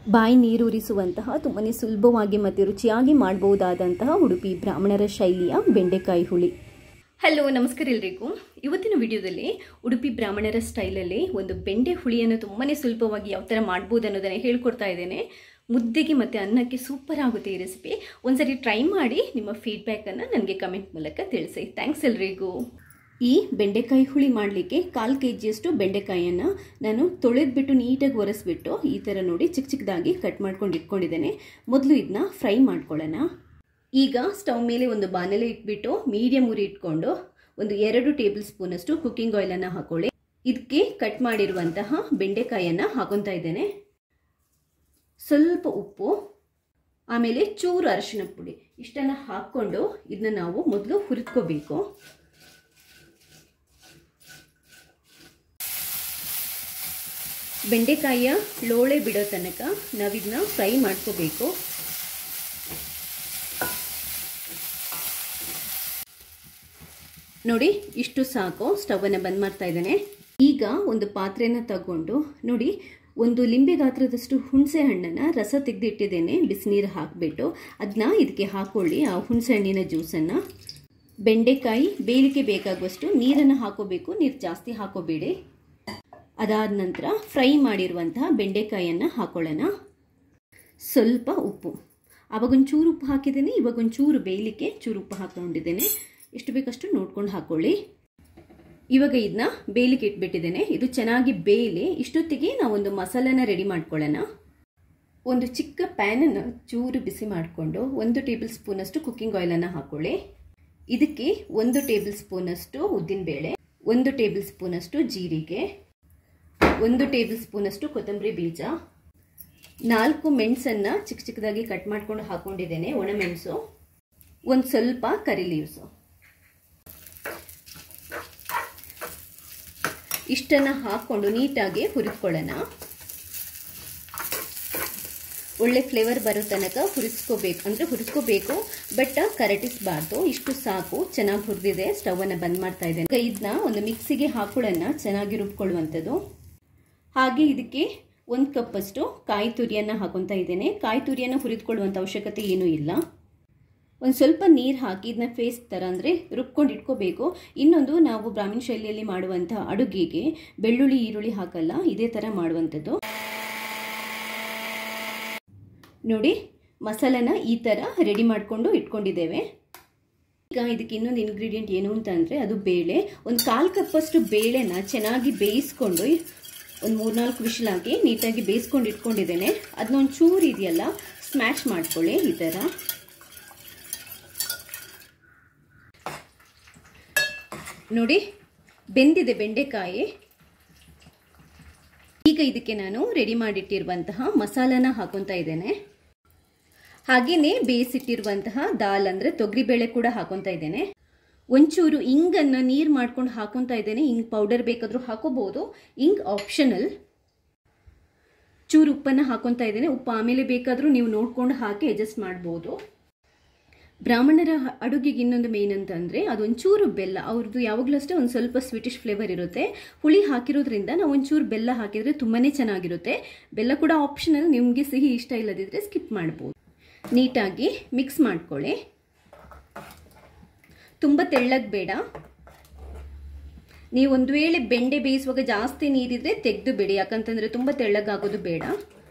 ಬಾಯಿ ನೀರೂರಿಸುವಂತಹ ತುಂಬಾ ಸುಲಭವಾಗಿ ಮತ್ತು ರುಚಿಯಾಗಿ ಮಾಡಬಹುದಾದಂತಹ ಉಡುಪಿ ಬ್ರಾಹ್ಮಣರ ಶೈಲಿಯ ಬೆಂಡೆಕಾಯಿ ಹುಳಿ ಹಲೋ ನಮಸ್ಕಾರ ಎಲ್ರಿಗೂ ಇವತ್ತಿನ ವಿಡಿಯೋದಲ್ಲಿ ಉಡುಪಿ ಬ್ರಾಹ್ಮಣರ ಸ್ಟೈಲಲ್ಲಿ ಒಂದು ಬೆಂಡೆ ಹುಳಿಯನ್ನು ತುಂಬಾ ಸುಲಭವಾಗಿ ಯಾವ ಥರ ಮಾಡ್ಬೋದು ಅನ್ನೋದನ್ನು ಹೇಳ್ಕೊಡ್ತಾ ಇದ್ದೇನೆ ಮುದ್ದೆಗೆ ಮತ್ತು ಅನ್ನಕ್ಕೆ ಸೂಪರ್ ಆಗುತ್ತೆ ಈ ರೆಸಿಪಿ ಒಂದ್ಸರಿ ಟ್ರೈ ಮಾಡಿ ನಿಮ್ಮ ಫೀಡ್ಬ್ಯಾಕನ್ನು ನನಗೆ ಕಮೆಂಟ್ ಮೂಲಕ ತಿಳಿಸಿ ಥ್ಯಾಂಕ್ಸ್ ಎಲ್ರಿಗೂ ಈ ಬೆಂಡೆಕಾಯಿ ಹುಳಿ ಮಾಡಲಿಕ್ಕೆ ಕಾಲು ಕೆ ಜಿಯಷ್ಟು ಬೆಂಡೆಕಾಯಿಯನ್ನು ನಾನು ತೊಳೆದ್ಬಿಟ್ಟು ನೀಟಾಗಿ ಒರೆಸ್ಬಿಟ್ಟು ಈ ಥರ ನೋಡಿ ಚಿಕ್ಕ ಚಿಕ್ಕದಾಗಿ ಕಟ್ ಮಾಡ್ಕೊಂಡು ಇಟ್ಕೊಂಡಿದ್ದೇನೆ ಮೊದಲು ಇದನ್ನ ಫ್ರೈ ಮಾಡ್ಕೊಳ್ಳೋಣ ಈಗ ಸ್ಟವ್ ಮೇಲೆ ಒಂದು ಬಾಣಲೆ ಇಟ್ಬಿಟ್ಟು ಮೀಡಿಯಮ್ ಉರಿ ಇಟ್ಕೊಂಡು ಒಂದು ಎರಡು ಟೇಬಲ್ ಸ್ಪೂನಷ್ಟು ಕುಕ್ಕಿಂಗ್ ಆಯಿಲನ್ನು ಹಾಕೊಳ್ಳಿ ಇದಕ್ಕೆ ಕಟ್ ಮಾಡಿರುವಂತಹ ಬೆಂಡೆಕಾಯಿಯನ್ನು ಹಾಕೊತಾ ಇದ್ದೇನೆ ಸ್ವಲ್ಪ ಉಪ್ಪು ಆಮೇಲೆ ಚೂರು ಅರಿಶಿನ ಪುಡಿ ಇಷ್ಟನ್ನು ಹಾಕ್ಕೊಂಡು ಇದನ್ನ ನಾವು ಮೊದಲು ಹುರಿದ್ಕೋಬೇಕು ಬೆಂಡೆಕಾಯಿಯ ಲೋಳೆ ಬಿಡೋ ತನಕ ನಾವಿದನ್ನ ಫ್ರೈ ಮಾಡ್ಕೋಬೇಕು ನೋಡಿ ಇಷ್ಟು ಸಾಕು ಸ್ಟವನ್ನು ಬಂದ್ ಮಾಡ್ತಾ ಇದ್ದೇನೆ ಈಗ ಒಂದು ಪಾತ್ರೆನ ತಗೊಂಡು ನೋಡಿ ಒಂದು ಲಿಂಬೆ ಗಾತ್ರದಷ್ಟು ಹುಣಸೆ ಹಣ್ಣನ್ನು ರಸ ತೆಗೆದಿಟ್ಟಿದ್ದೇನೆ ಬಿಸಿನೀರು ಹಾಕಿಬಿಟ್ಟು ಅದನ್ನ ಇದಕ್ಕೆ ಹಾಕೊಳ್ಳಿ ಆ ಹುಣಸೆ ಹಣ್ಣಿನ ಜ್ಯೂಸನ್ನು ಬೆಂಡೆಕಾಯಿ ಬೇಲಿಗೆ ಬೇಕಾಗುವಷ್ಟು ನೀರನ್ನು ಹಾಕೋಬೇಕು ನೀರು ಜಾಸ್ತಿ ಹಾಕೋಬೇಡಿ ಅದಾದ ನಂತರ ಫ್ರೈ ಮಾಡಿರುವಂತಹ ಬೆಂಡೆಕಾಯಿಯನ್ನು ಹಾಕೊಳ್ಳೋಣ ಸ್ವಲ್ಪ ಉಪ್ಪು ಆವಾಗೊಂಚೂರು ಉಪ್ಪು ಹಾಕಿದ್ದೇನೆ ಇವಾಗೊಂಚೂರು ಬೇಯಲಿಕ್ಕೆ ಚೂರು ಉಪ್ಪು ಹಾಕೊಂಡಿದ್ದೇನೆ ಎಷ್ಟು ಬೇಕಷ್ಟು ನೋಡ್ಕೊಂಡು ಹಾಕೊಳ್ಳಿ ಇವಾಗ ಇದನ್ನ ಬೇಯಲಿಕ್ಕೆ ಇಟ್ಬಿಟ್ಟಿದ್ದೇನೆ ಇದು ಚೆನ್ನಾಗಿ ಬೇಯಲಿ ಇಷ್ಟೊತ್ತಿಗೆ ನಾವೊಂದು ಮಸಾಲೆನ ರೆಡಿ ಮಾಡ್ಕೊಳ್ಳೋಣ ಒಂದು ಚಿಕ್ಕ ಪ್ಯಾನನ್ನು ಚೂರು ಬಿಸಿ ಮಾಡಿಕೊಂಡು ಒಂದು ಟೇಬಲ್ ಸ್ಪೂನಷ್ಟು ಕುಕ್ಕಿಂಗ್ ಆಯಿಲನ್ನು ಹಾಕೊಳ್ಳಿ ಇದಕ್ಕೆ ಒಂದು ಟೇಬಲ್ ಸ್ಪೂನಷ್ಟು ಉದ್ದಿನಬೇಳೆ ಒಂದು ಟೇಬಲ್ ಸ್ಪೂನಷ್ಟು ಜೀರಿಗೆ ಒಂದು ಟೇಬಲ್ ಸ್ಪೂನಷ್ಟು ಕೊತ್ತಂಬರಿ ಬೀಜ ನಾಲ್ಕು ಮೆಣಸನ್ನು ಚಿಕ್ಕ ಚಿಕ್ಕದಾಗಿ ಕಟ್ ಮಾಡ್ಕೊಂಡು ಹಾಕೊಂಡಿದ್ದೇನೆ ಒಣಮೆಣಸು ಒಂದು ಸ್ವಲ್ಪ ಕರಿ ಲೀವ್ಸು ಇಷ್ಟನ್ನು ಹಾಕ್ಕೊಂಡು ನೀಟಾಗಿ ಹುರಿದ್ಕೊಳ್ಳೋಣ ಒಳ್ಳೆ ಫ್ಲೇವರ್ ಬರೋ ತನಕ ಹುರಿಸ್ಕೋಬೇಕು ಅಂದರೆ ಹುರಿಸ್ಕೋಬೇಕು ಬಟ್ ಕರಟಿಸ್ಬಾರ್ದು ಇಷ್ಟು ಸಾಕು ಚೆನ್ನಾಗಿ ಹುರಿದಿದೆ ಸ್ಟವನ್ನು ಬಂದ್ ಮಾಡ್ತಾ ಇದ್ದೇನೆ ಇದನ್ನ ಒಂದು ಮಿಕ್ಸಿಗೆ ಹಾಕೊಳ್ಳೋಣ ಚೆನ್ನಾಗಿ ರುಬ್ಕೊಳ್ಳುವಂಥದ್ದು ಹಾಗೆ ಇದಕ್ಕೆ ಒಂದು ಕಪ್ಪಷ್ಟು ಕಾಯಿ ತುರಿಯನ್ನು ಹಾಕೊತಾ ಇದ್ದೇನೆ ಕಾಯಿ ತುರಿಯನ್ನು ಹುರಿದುಕೊಳ್ಳುವಂಥ ಅವಶ್ಯಕತೆ ಏನೂ ಇಲ್ಲ ಒಂದು ಸ್ವಲ್ಪ ನೀರು ಹಾಕಿ ಇದನ್ನ ಫೇಸ್ ಥರ ಅಂದರೆ ರುಬ್ಕೊಂಡು ಇಟ್ಕೋಬೇಕು ಇನ್ನೊಂದು ನಾವು ಬ್ರಾಹ್ಮಣ ಶೈಲಿಯಲ್ಲಿ ಮಾಡುವಂಥ ಅಡುಗೆಗೆ ಬೆಳ್ಳುಳ್ಳಿ ಈರುಳ್ಳಿ ಹಾಕಲ್ಲ ಇದೇ ಥರ ಮಾಡುವಂಥದ್ದು ನೋಡಿ ಮಸಾಲನ ಈ ಥರ ರೆಡಿ ಮಾಡಿಕೊಂಡು ಇಟ್ಕೊಂಡಿದ್ದೇವೆ ಈಗ ಇದಕ್ಕೆ ಇನ್ನೊಂದು ಇಂಗ್ರೀಡಿಯೆಂಟ್ ಏನು ಅಂತಂದರೆ ಅದು ಬೇಳೆ ಒಂದು ಕಾಲು ಕಪ್ಪಷ್ಟು ಬೇಳೆನ ಚೆನ್ನಾಗಿ ಬೇಯಿಸ್ಕೊಂಡು ಒಂದು ಮೂರ್ನಾಲ್ಕು ವಿಷಲಾಗಿ ನೀಟಾಗಿ ಬೇಯಿಸ್ಕೊಂಡು ಇಟ್ಕೊಂಡಿದ್ದೇನೆ ಅದನ್ನ ಒಂದು ಚೂರು ಇದೆಯಲ್ಲ ಸ್ಮ್ಯಾಶ್ ಮಾಡ್ಕೊಳ್ಳಿ ಈ ಥರ ನೋಡಿ ಬೆಂದಿದೆ ಬೆಂಡೆಕಾಯಿ ಈಗ ಇದಕ್ಕೆ ನಾನು ರೆಡಿ ಮಾಡಿಟ್ಟಿರುವಂತಹ ಮಸಾಲಾನ ಹಾಕೊತಾ ಇದ್ದೇನೆ ಹಾಗೆಯೇ ಬೇಯಿಸಿಟ್ಟಿರುವಂತಹ ದಾಲ್ ಅಂದರೆ ತೊಗರಿಬೇಳೆ ಕೂಡ ಹಾಕೊತಾ ಇದ್ದೇನೆ ಒಂಚೂರು ಇಂಗನ್ನು ನೀರು ಮಾಡ್ಕೊಂಡು ಹಾಕೊತಾ ಇದ್ದೇನೆ ಇಂಗ್ ಪೌಡರ್ ಬೇಕಾದರೂ ಹಾಕೋಬಹುದು ಇಂಗ್ ಆಪ್ಷನಲ್ ಚೂರು ಉಪ್ಪನ್ನು ಹಾಕೊತಾ ಇದ್ದೇನೆ ಉಪ್ಪು ಆಮೇಲೆ ಬೇಕಾದರೂ ನೀವು ನೋಡ್ಕೊಂಡು ಹಾಕಿ ಅಡ್ಜಸ್ಟ್ ಮಾಡ್ಬೋದು ಬ್ರಾಹ್ಮಣರ ಅಡುಗೆಗೆ ಇನ್ನೊಂದು ಮೇನ್ ಅಂತಂದರೆ ಅದೊಂಚೂರು ಬೆಲ್ಲ ಅವ್ರದ್ದು ಯಾವಾಗಲೂ ಅಷ್ಟೇ ಒಂದು ಸ್ವಲ್ಪ ಸ್ವೀಟಿಶ್ ಫ್ಲೇವರ್ ಇರುತ್ತೆ ಹುಳಿ ಹಾಕಿರೋದ್ರಿಂದ ನಾವು ಒಂಚೂರು ಬೆಲ್ಲ ಹಾಕಿದರೆ ತುಂಬಾ ಚೆನ್ನಾಗಿರುತ್ತೆ ಬೆಲ್ಲ ಕೂಡ ಆಪ್ಷನಲ್ ನಿಮಗೆ ಸಿಹಿ ಇಷ್ಟ ಇಲ್ಲದಿದ್ದರೆ ಸ್ಕಿಪ್ ಮಾಡ್ಬೋದು ನೀಟಾಗಿ ಮಿಕ್ಸ್ ಮಾಡ್ಕೊಳ್ಳಿ ತುಂಬ ತೆಳ್ಳಗೆ ಬೇಡ ನೀವು ಒಂದು ವೇಳೆ ಬೆಂಡೆ ಬೇಯಿಸುವಾಗ ಜಾಸ್ತಿ ನೀರಿದ್ರೆ ತೆಗೆದು ಬಿಡಿ ಯಾಕಂತಂದರೆ ತುಂಬ ತೆಳ್ಳಗಾಗೋದು ಬೇಡ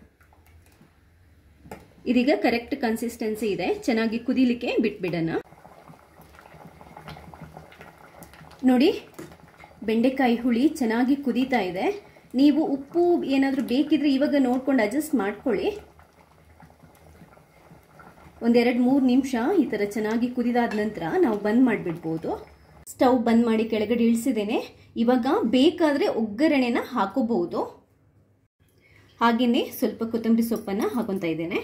ಇದೀಗ ಕರೆಕ್ಟ್ ಕನ್ಸಿಸ್ಟೆನ್ಸಿ ಇದೆ ಚೆನ್ನಾಗಿ ಕುದಿಲಿಕ್ಕೆ ಬಿಟ್ಬಿಡೋಣ ನೋಡಿ ಬೆಂಡೆಕಾಯಿ ಹುಳಿ ಚೆನ್ನಾಗಿ ಕುದೀತಾ ಇದೆ ನೀವು ಉಪ್ಪು ಏನಾದರೂ ಬೇಕಿದ್ರೆ ಇವಾಗ ನೋಡ್ಕೊಂಡು ಅಡ್ಜಸ್ಟ್ ಮಾಡ್ಕೊಳ್ಳಿ ಒಂದೆರಡು ಮೂರು ನಿಮಿಷ ಈ ಥರ ಚೆನ್ನಾಗಿ ಕುದಿದಾದ ನಂತರ ನಾವು ಬಂದ್ ಮಾಡಿಬಿಡ್ಬೋದು ಸ್ಟವ್ ಬಂದ್ ಮಾಡಿ ಕೆಳಗಡೆ ಇಳಿಸಿದ್ದೇನೆ ಇವಾಗ ಬೇಕಾದರೆ ಒಗ್ಗರಣೆನ ಹಾಕೋಬಹುದು ಹಾಗೆಯೇ ಸ್ವಲ್ಪ ಕೊತ್ತಂಬರಿ ಸೊಪ್ಪನ್ನು ಹಾಕೊತಾ ಇದ್ದೇನೆ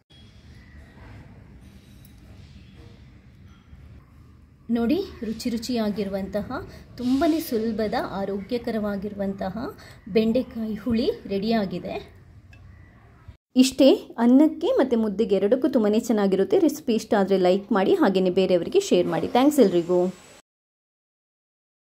ನೋಡಿ ರುಚಿ ರುಚಿಯಾಗಿರುವಂತಹ ತುಂಬಾ ಸುಲಭದ ಆರೋಗ್ಯಕರವಾಗಿರುವಂತಹ ಬೆಂಡೆಕಾಯಿ ಹುಳಿ ರೆಡಿಯಾಗಿದೆ ಇಷ್ಟೇ ಅನ್ನಕ್ಕೆ ಮತ್ತು ಮುದ್ದೆಗೆ ಎರಡಕ್ಕೂ ತುಂಬಾ ಚೆನ್ನಾಗಿರುತ್ತೆ ರೆಸಿಪಿ ಇಷ್ಟ ಆದರೆ ಲೈಕ್ ಮಾಡಿ ಹಾಗೆಯೇ ಬೇರೆಯವರಿಗೆ ಶೇರ್ ಮಾಡಿ ಥ್ಯಾಂಕ್ಸ್ ಎಲ್ರಿಗೂ